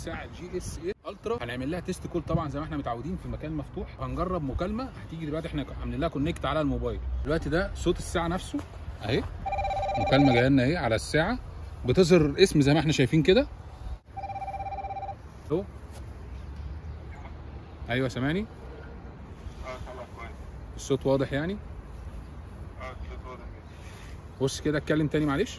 الساعه جي اس 8 الترا هنعمل لها تيست كول طبعا زي ما احنا متعودين في مكان مفتوح هنجرب مكالمه هتيجي دلوقتي احنا عاملين لها كونكت على الموبايل دلوقتي ده صوت الساعه نفسه اهي مكالمه جايه لنا اهي على الساعه بتظهر اسم زي ما احنا شايفين كده اهو ايوه سامعني اه طبعا كويس الصوت واضح يعني اه الصوت واضح جدا بص كده اتكلم تاني معلش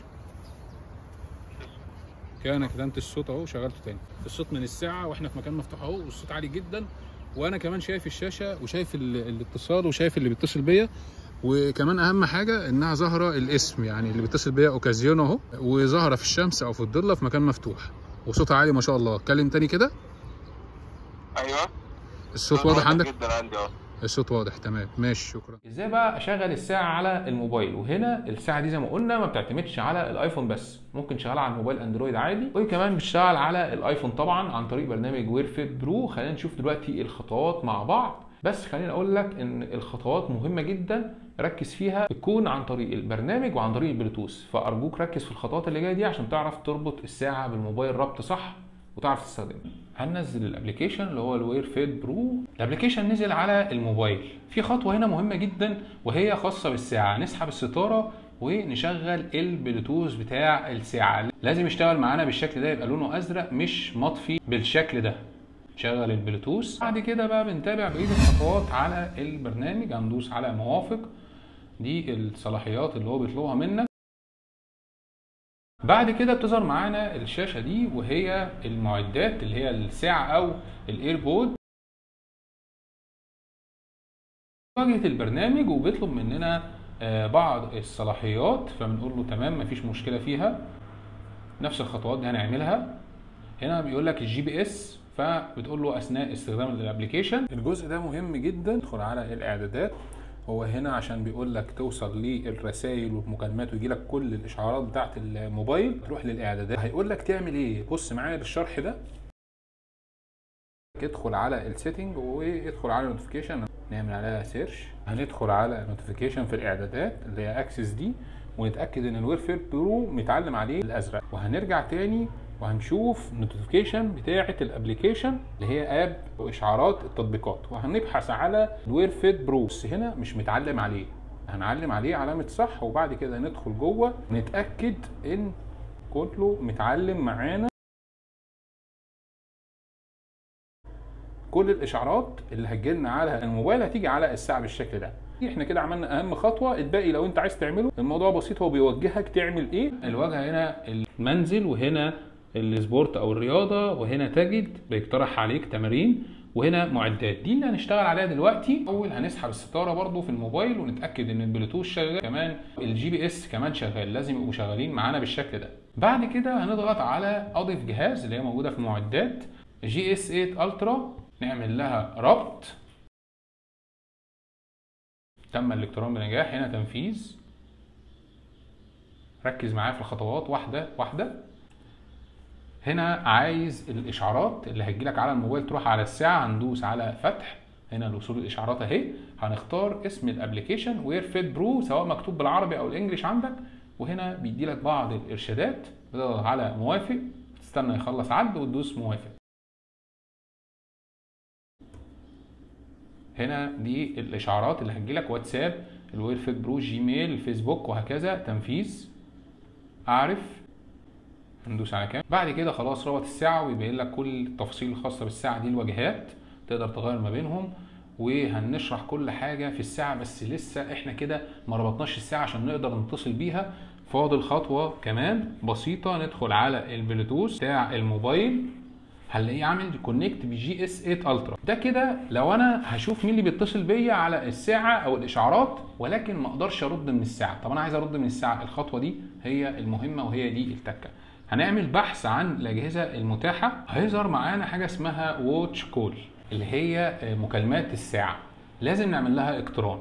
كده انا كتمت الصوت اهو وشغلته تاني الصوت من الساعه واحنا في مكان مفتوح اهو والصوت عالي جدا وانا كمان شايف الشاشه وشايف ال- الاتصال وشايف اللي بيتصل بيا وكمان اهم حاجه انها ظاهره الاسم يعني اللي بيتصل بيا اوكازيون اهو وظاهره في الشمس او في الضله في مكان مفتوح وصوتها عالي ما شاء الله اتكلم تاني كده ايوه الصوت واضح عندك جدا عندي اه الصوت واضح تمام ماشي شكرا ازاي بقى اشغل الساعه على الموبايل وهنا الساعه دي زي ما قلنا ما بتعتمدش على الايفون بس ممكن تشغلها على الموبايل اندرويد عادي وكمان بتشتغل على الايفون طبعا عن طريق برنامج وير فيت برو خلينا نشوف دلوقتي الخطوات مع بعض بس خليني اقول لك ان الخطوات مهمه جدا ركز فيها تكون عن طريق البرنامج وعن طريق البلوتوث فارجوك ركز في الخطوات اللي جايه دي عشان تعرف تربط الساعه بالموبايل ربط صح وتعرف تستخدمه هننزل الابلكيشن اللي هو الوير فيت برو الابلكيشن نزل على الموبايل في خطوه هنا مهمه جدا وهي خاصه بالساعه نسحب الستاره ونشغل البلوتوث بتاع الساعه لازم يشتغل معانا بالشكل ده يبقى لونه ازرق مش مطفي بالشكل ده شغل البلوتوث بعد كده بقى بنتابع بقيه الخطوات على البرنامج هندوس على موافق دي الصلاحيات اللي هو بيطلبها منك بعد كده بتظهر معانا الشاشه دي وهي المعدات اللي هي الساعه او الايربود واجهه البرنامج وبيطلب مننا آه، بعض الصلاحيات فبنقول له تمام مفيش مشكله فيها نفس الخطوات دي هنعملها هنا بيقول لك الجي بي اس فبتقول له اثناء استخدام الابلكيشن الجزء ده مهم جدا ادخل على الاعدادات هو هنا عشان بيقول لك توصل للرسائل والمكالمات ويجي لك كل الاشعارات بتاعت الموبايل تروح للاعدادات هيقول لك تعمل ايه بص معايا للشرح ده ادخل على السيتنج وادخل على النوتيفيكيشن نعمل عليها سيرش هندخل على النوتيفيكيشن في الاعدادات اللي هي اكسس دي ونتاكد ان الوير فير برو متعلم عليه الازرق وهنرجع تاني وهنشوف النوتيفيكيشن بتاعه الابلكيشن اللي هي اب واشعارات التطبيقات وهنبحث على الوير فيت برو بس هنا مش متعلم عليه هنعلم عليه علامه صح وبعد كده ندخل جوه نتاكد ان كله متعلم معانا كل الاشعارات اللي هتجيلنا على الموبايل هتيجي على الساعه بالشكل ده احنا كده عملنا اهم خطوه الباقي لو انت عايز تعمله الموضوع بسيط هو بيوجهك تعمل ايه الواجهه هنا المنزل وهنا السبورت او الرياضه وهنا تجد بيقترح عليك تمارين وهنا معدات دي اللي هنشتغل عليها دلوقتي اول هنسحب الستاره برضو في الموبايل ونتاكد ان البلوتوث شغال كمان الجي بي اس كمان شغال لازم يبقوا شغالين معانا بالشكل ده بعد كده هنضغط على اضف جهاز اللي هي موجوده في المعدات جي اس 8 الترا نعمل لها ربط تم الالكترون بنجاح هنا تنفيذ ركز معايا في الخطوات واحده واحده هنا عايز الاشعارات اللي هتجيلك على الموبايل تروح على الساعه هندوس على فتح هنا الوصول الاشعارات اهي هنختار اسم الابلكيشن وير فيت برو سواء مكتوب بالعربي او الانجليش عندك وهنا بيديلك بعض الارشادات تضغط على موافق تستنى يخلص عد وتدوس موافق هنا دي الاشعارات اللي هتجيلك واتساب الوير فيت برو جيميل الفيسبوك وهكذا تنفيذ اعرف ندوس على كام بعد كده خلاص ربط الساعه ويبين لك كل التفاصيل الخاصه بالساعه دي الواجهات تقدر تغير ما بينهم وهنشرح كل حاجه في الساعه بس لسه احنا كده ما ربطناش الساعه عشان نقدر نتصل بيها فاضل خطوه كمان بسيطه ندخل على البلوتوث بتاع الموبايل هنلاقيه عامل كونكت بجي اس 8 الترا ده كده لو انا هشوف مين اللي بيتصل بيا على الساعه او الاشعارات ولكن ما اقدرش ارد من الساعه طب انا عايز ارد من الساعه الخطوه دي هي المهمه وهي دي التكه هنعمل بحث عن الاجهزه المتاحه هيظهر معانا حاجه اسمها واتش كول اللي هي مكالمات الساعه لازم نعمل لها اقتران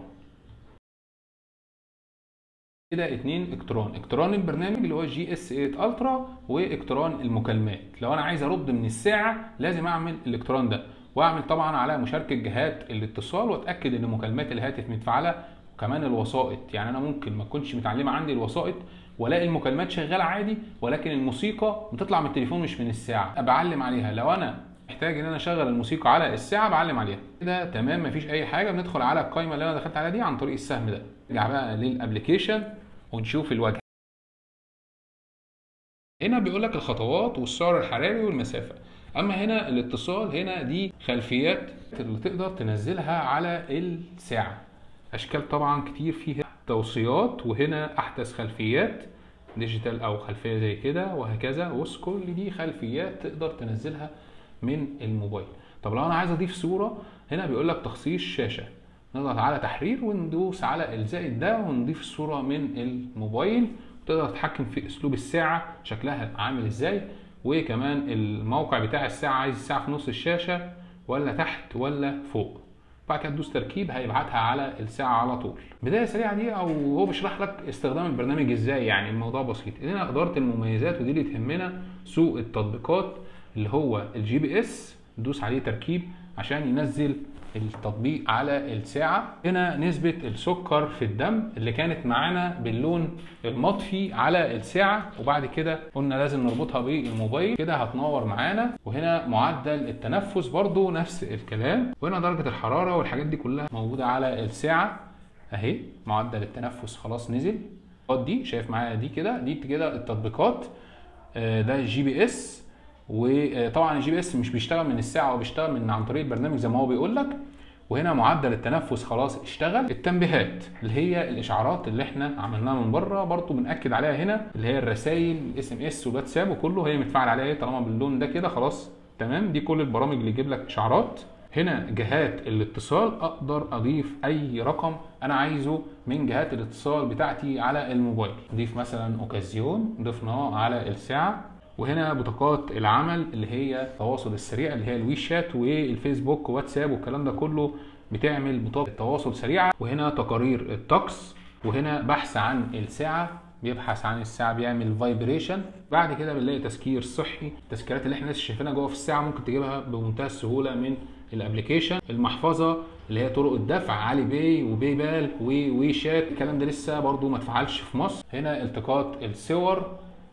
كده اتنين اقتران اقتران البرنامج اللي هو جي اس 8 الترا واقتران المكالمات لو انا عايز ارد من الساعه لازم اعمل الاقتران ده واعمل طبعا على مشاركه جهات الاتصال واتاكد ان مكالمات الهاتف متفعله وكمان الوسائط يعني انا ممكن ما تكونش متعلمه عندي الوسائط والاقي المكالمات شغاله عادي ولكن الموسيقى بتطلع من التليفون مش من الساعه بعلم عليها لو انا محتاج ان انا اشغل الموسيقى على الساعه بعلم عليها كده تمام مفيش اي حاجه بندخل على القائمه اللي انا دخلت عليها دي عن طريق السهم ده نرجع بقى للابلكيشن ونشوف الواجهه هنا بيقول لك الخطوات والسعر الحراري والمسافه اما هنا الاتصال هنا دي خلفيات اللي تقدر تنزلها على الساعه اشكال طبعا كتير فيها توصيات وهنا احدث خلفيات ديجيتال او خلفيه زي كده وهكذا بص كل دي خلفيات تقدر تنزلها من الموبايل طب لو انا عايز اضيف صوره هنا بيقول لك تخصيص شاشه نضغط على تحرير وندوس على الزائد ده ونضيف الصوره من الموبايل تقدر تتحكم في اسلوب الساعه شكلها عامل ازاي وكمان الموقع بتاع الساعه عايز الساعه في نص الشاشه ولا تحت ولا فوق بعد كده تدوس تركيب هيبعتها على الساعه على طول بدايه سريعه دي او هو بيشرح لك استخدام البرنامج ازاي يعني الموضوع بسيط هنا اداره المميزات ودي اللي تهمنا سوق التطبيقات اللي هو الجي بي اس دوس عليه تركيب عشان ينزل التطبيق على الساعة هنا نسبة السكر في الدم اللي كانت معانا باللون المطفي على الساعة وبعد كده قلنا لازم نربطها بالموبايل كده هتنور معانا وهنا معدل التنفس برضو نفس الكلام وهنا درجة الحرارة والحاجات دي كلها موجودة على الساعة اهي معدل التنفس خلاص نزل دي شايف معايا دي كده دي كده التطبيقات ده الجي بي اس وطبعا الجي بي اس مش بيشتغل من الساعه هو بيشتغل من عن طريق البرنامج زي ما هو بيقول لك وهنا معدل التنفس خلاص اشتغل التنبيهات اللي هي الاشعارات اللي احنا عملناها من بره برضو بناكد عليها هنا اللي هي الرسائل الاس ام اس والواتساب وكله هي متفاعل عليها ايه طالما باللون ده كده خلاص تمام دي كل البرامج اللي يجيب لك اشعارات هنا جهات الاتصال اقدر اضيف اي رقم انا عايزه من جهات الاتصال بتاعتي على الموبايل اضيف مثلا اوكازيون ضفناه على الساعه وهنا بطاقات العمل اللي هي التواصل السريع اللي هي الوي شات والفيسبوك واتساب والكلام ده كله بتعمل بطاقه تواصل سريعه وهنا تقارير الطقس وهنا بحث عن الساعه بيبحث عن الساعه بيعمل فايبريشن بعد كده بنلاقي تذكير صحي التذكيرات اللي احنا لسه شايفينها جوه في الساعه ممكن تجيبها بمنتهى السهوله من الابلكيشن المحفظه اللي هي طرق الدفع علي باي وباي بال ووي شات الكلام ده لسه برضو ما اتفعلش في مصر هنا التقاط الصور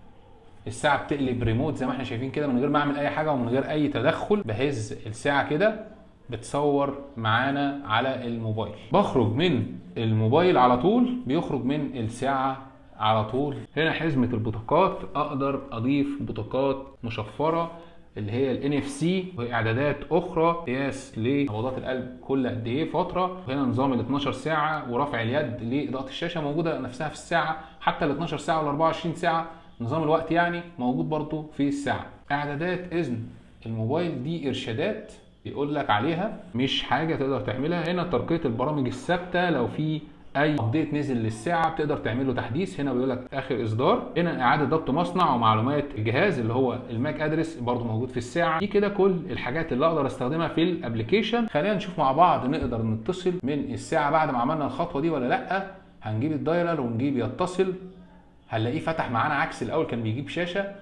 الساعه بتقلب ريموت زي ما احنا شايفين كده من غير ما اعمل اي حاجه ومن غير اي تدخل بهز الساعه كده بتصور معانا على الموبايل بخرج من الموبايل على طول بيخرج من الساعه على طول هنا حزمه البطاقات اقدر اضيف بطاقات مشفره اللي هي الان اف سي واعدادات اخرى قياس لنبضات القلب كل قد ايه فتره هنا نظام ال 12 ساعه ورفع اليد لاضاءه الشاشه موجوده نفسها في الساعه حتى ال 12 ساعه وال 24 ساعه نظام الوقت يعني موجود برضو في الساعه اعدادات اذن الموبايل دي ارشادات بيقول لك عليها مش حاجه تقدر تعملها هنا ترقيه البرامج الثابته لو في اي ابديت نزل للساعه بتقدر تعمل له تحديث هنا بيقول لك اخر اصدار هنا اعاده ضبط مصنع ومعلومات الجهاز اللي هو الماك ادرس برضو موجود في الساعه دي كده كل الحاجات اللي اقدر استخدمها في الابلكيشن خلينا نشوف مع بعض نقدر نتصل من الساعه بعد ما عملنا الخطوه دي ولا لا هنجيب الدايلر ونجيب يتصل هنلاقيه فتح معانا عكس الاول كان بيجيب شاشه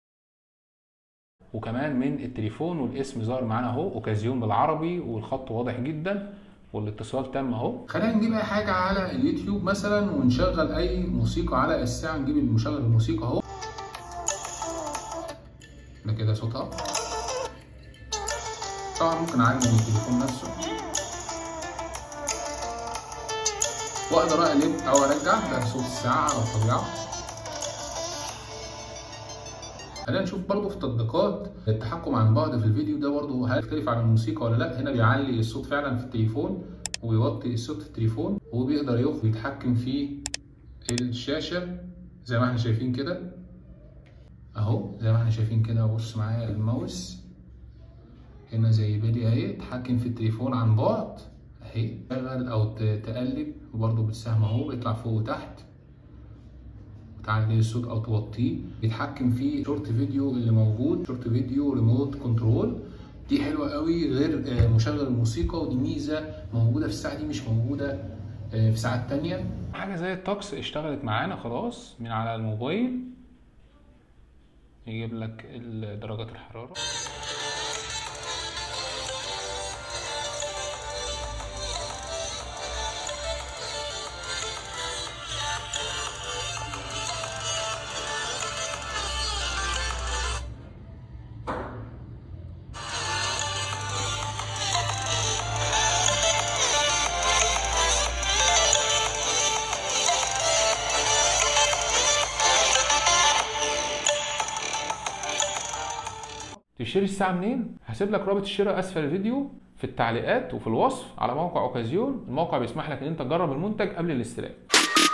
وكمان من التليفون والاسم ظهر معانا اهو اوكازيون بالعربي والخط واضح جدا والاتصال تم اهو خلينا نجيب اي حاجه على اليوتيوب مثلا ونشغل اي موسيقى على الساعه نجيب المشغل الموسيقى اهو ده كده صوتها طبعا ممكن اعلم التليفون نفسه واقدر اقلب او ارجع ده صوت الساعه على الطبيعه خلينا نشوف برضو في تطبيقات التحكم عن بعد في الفيديو ده برضو هل يختلف عن الموسيقى ولا لا هنا بيعلي الصوت فعلا في التليفون وبيوطي الصوت في التليفون وبيقدر ياخد يتحكم في الشاشه زي ما احنا شايفين كده اهو زي ما احنا شايفين كده بص معايا الماوس هنا زي بالي اهي تحكم في التليفون عن بعد اهي تشغل او تقلب وبرضو بالسهم اهو بيطلع فوق وتحت تعلي الصوت او توطيه بيتحكم في شورت فيديو اللي موجود شورت فيديو ريموت كنترول دي حلوه قوي غير مشغل الموسيقى ودي ميزه موجوده في الساعه دي مش موجوده في ساعات تانية حاجه زي الطقس اشتغلت معانا خلاص من على الموبايل يجيب لك درجات الحراره تشتري الساعه منين هسيب لك رابط الشراء اسفل الفيديو في التعليقات وفي الوصف على موقع اوكازيون الموقع بيسمح لك ان انت تجرب المنتج قبل الاستلام